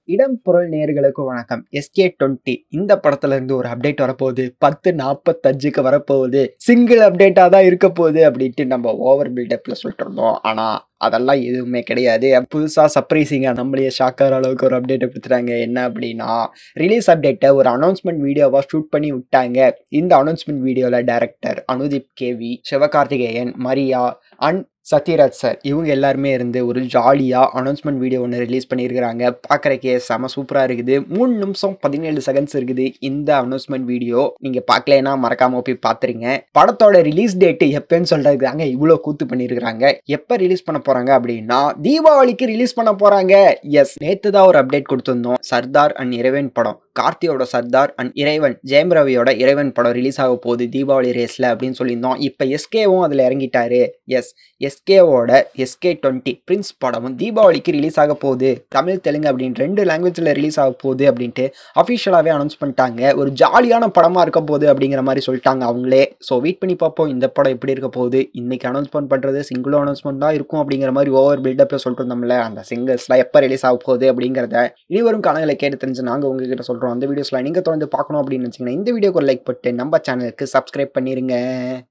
இடம் பொருள் நேர்களுக்கு வணக்கம் எஸ்கே டுவெண்ட்டி இந்த படத்துல இருந்து ஒரு அப்டேட் வரப்போகுது பத்து நாற்பத்தஞ்சுக்கு வரப்போகுது சிங்கிள் அப்டேட்டா தான் இருக்க போகுது அப்படின்ட்டு நம்ம ஓவர் பில்டப்ல சொல்லிட்டு இருந்தோம் ஆனா அதெல்லாம் எதுவுமே கிடையாது புதுசா சர்ப்ரைசிங்கா நம்மளையே ஷாக்கர் அளவுக்கு ஒரு அப்டேட் கொடுத்துட்டாங்க என்ன அப்படின்னா ரிலீஸ் அப்டேட்டை ஒரு அனௌன்ஸ்மெண்ட் வீடியோவா ஷூட் பண்ணி விட்டாங்க இந்த அனௌன்ஸ்மெண்ட் வீடியோல director Anudeep KV Sivakarthikeyan Maria and Sathyaraj sir இவங்க எல்லாருமே இருந்து ஒரு ஜாலியாக அனௌன்ஸ்மெண்ட் வீடியோ ஒன்று ரிலீஸ் பண்ணியிருக்கிறாங்க பார்க்குறக்கே செம சூப்பராக இருக்குது மூணு நிமிஷம் பதினேழு செகண்ட்ஸ் இருக்குது இந்த அனௌன்ஸ்மெண்ட் வீடியோ நீங்கள் பார்க்கலனா மறக்காம போய் பார்த்துருங்க படத்தோட ரிலீஸ் டேட்டு எப்போன்னு சொல்கிறதுக்காங்க இவ்வளோ கூத்து பண்ணியிருக்கிறாங்க எப்போ ரிலீஸ் பண்ண போகிறாங்க அப்படின்னா தீபாவளிக்கு ரிலீஸ் பண்ண போகிறாங்க எஸ் நேற்று தான் ஒரு அப்டேட் கொடுத்துருந்தோம் சர்தார் அண்ட் இறைவன் படம் கார்த்தியோட சர்தார் அண்ட் இறைவன் ஜெயம் ரவியோட இறைவன் படம் ரிலீஸ் ஆக போகுது தீபாவளி ரேஸில் அப்படின்னு சொல்லியிருந்தோம் இப்போ எஸ்கேவும் அதில் இறங்கிட்டாரு எஸ் எஸ்கேவோட எஸ்கே டுவெண்ட்டி பிரின்ஸ் படமும் தீபாவளிக்கு ரிலீஸ் ஆக போகுது தமிழ் தெலுங்கு அப்படின்னு ரெண்டு லாங்குவேஜில் ரிலீஸ் ஆக போகுது அப்படின்ட்டு அஃபிஷியலாகவே அனௌன்ஸ் பண்ணிட்டாங்க ஒரு ஜாலியான படமாக இருக்க போகுது அப்படிங்கிற மாதிரி சொல்லிட்டாங்க அவங்களே ஸோ வெயிட் பண்ணி பார்ப்போம் இந்த படம் எப்படி இருக்க போகுது இன்னைக்கு அனௌன்ஸ்மெண்ட் பண்ணுறது சிங்கிள் அனௌன்ஸ்மெண்ட் தான் இருக்கும் அப்படிங்கிற மாதிரி ஓவர் பில்டப்பில் சொல்லிட்டு இருந்தோம்ல அந்த சிங்கர்ஸ்லாம் எப்போ ரிலீஸ் ஆக போகுது அப்படிங்கிறத இனி வரும் காலங்களை கேட்டு தெரிஞ்சு நாங்கள் உங்ககிட்ட சொல்கிறோம் அந்த வீடியோஸ்லாம் நீங்கள் தொடர்ந்து பார்க்கணும் அப்படின்னு நினச்சிங்கன்னா இந்த வீடியோக்கு ஒரு லைக் போட்டு நம்ம சேனலுக்கு சப்ஸ்கிரைப் பண்ணிடுங்க